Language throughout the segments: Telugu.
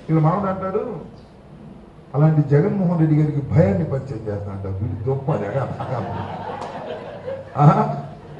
వీళ్ళ మనవడు అంటాడు అలాంటి జగన్మోహన్ రెడ్డి గారికి భయాన్ని పరిచయం చేస్తా అంటారు వీడు గొప్ప జగన్ ఆహా.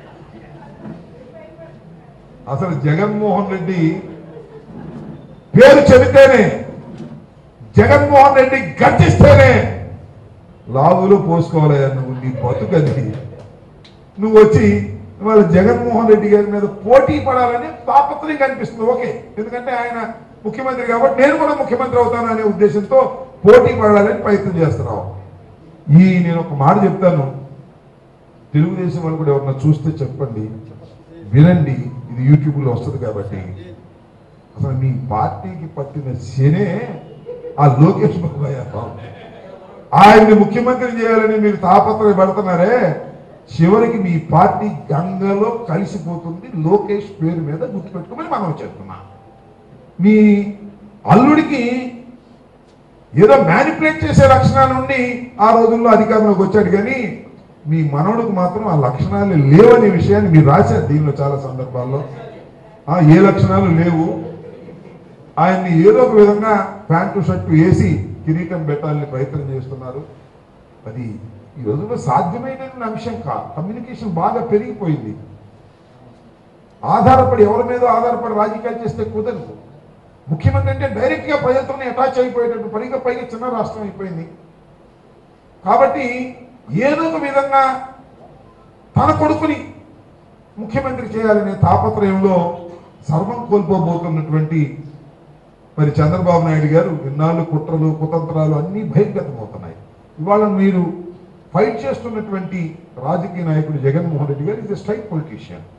అసలు జగన్మోహన్ రెడ్డి పేరు చెబితేనే జగన్మోహన్ రెడ్డి గర్జిస్తేనే లాగులో పోసుకోవాలయ్యా నువ్వు నీ బతుకది నువ్వు వచ్చి వాళ్ళ జగన్మోహన్ రెడ్డి గారి మీద పోటీ పడాలని తాపత్రయం కనిపిస్తుంది ఓకే ఎందుకంటే ఆయన ముఖ్యమంత్రి కాబట్టి నేను కూడా ముఖ్యమంత్రి అవుతాను అనే ఉద్దేశంతో పోటీ పడాలని ప్రయత్నం చేస్తున్నావు ఈ నేను ఒక మాట చెప్తాను తెలుగుదేశం వాళ్ళు కూడా ఎవరన్నా చూస్తే చెప్పండి వినండి ఇది యూట్యూబ్లో వస్తుంది కాబట్టి అసలు మీ పార్టీకి పట్టిన శనే ఆ లోకేష్ బాబు గారు. ఆయన్ని ముఖ్యమంత్రి చేయాలని మీరు తాపత్రయపడుతున్నారే చివరికి మీ పార్టీ గంగలో కలిసిపోతుంది లోకేష్ పేరు మీద గుర్తుపెట్టుకోమని మనం చెప్తున్నాం మీ అల్లుడికి ఏదో మ్యానిపులేట్ చేసే లక్షణాలు ఉండి ఆ రోజుల్లో అధికారంలోకి వచ్చాడు కానీ మీ మనవడికి మాత్రం ఆ లక్షణాలు లేవనే విషయాన్ని మీరు రాశారు దీనిలో చాలా సందర్భాల్లో ఆ, ఏ లక్షణాలు లేవు ఆయన్ని ఏదో ఒక విధంగా ప్యాంటు షర్టు వేసి కిరీటం పెట్టాలని ప్రయత్నం చేస్తున్నారు అది ఈ రోజుల్లో సాధ్యమైన అంశం కాదు కమ్యూనికేషన్ బాగా పెరిగిపోయింది ఆధారపడి ఎవరి మీద ఆధారపడి రాజకీయాలు చేస్తే కుదరదు ముఖ్యమంత్రి అంటే డైరెక్ట్ గా ప్రజలతోనే అటాచ్ అయిపోయేటట్టు పైగా పైగా చిన్న రాష్ట్రం అయిపోయింది కాబట్టి ఏదో ఒక విధంగా తన కొడుకుని ముఖ్యమంత్రి చేయాలనే తాపత్రయంలో సర్వం కోల్పోబోతున్నటువంటి మరి చంద్రబాబు నాయుడు గారు ఇన్నాళ్ళు కుట్రలు కుతంత్రాలు అన్నీ బహిర్గతమవుతున్నాయి ఇవాళ మీరు ఫైట్ చేస్తున్నటువంటి రాజకీయ నాయకుడు జగన్మోహన్ రెడ్డి గారు ఇస్ ఎ స్ట్రైట్ పొలిటీషియన్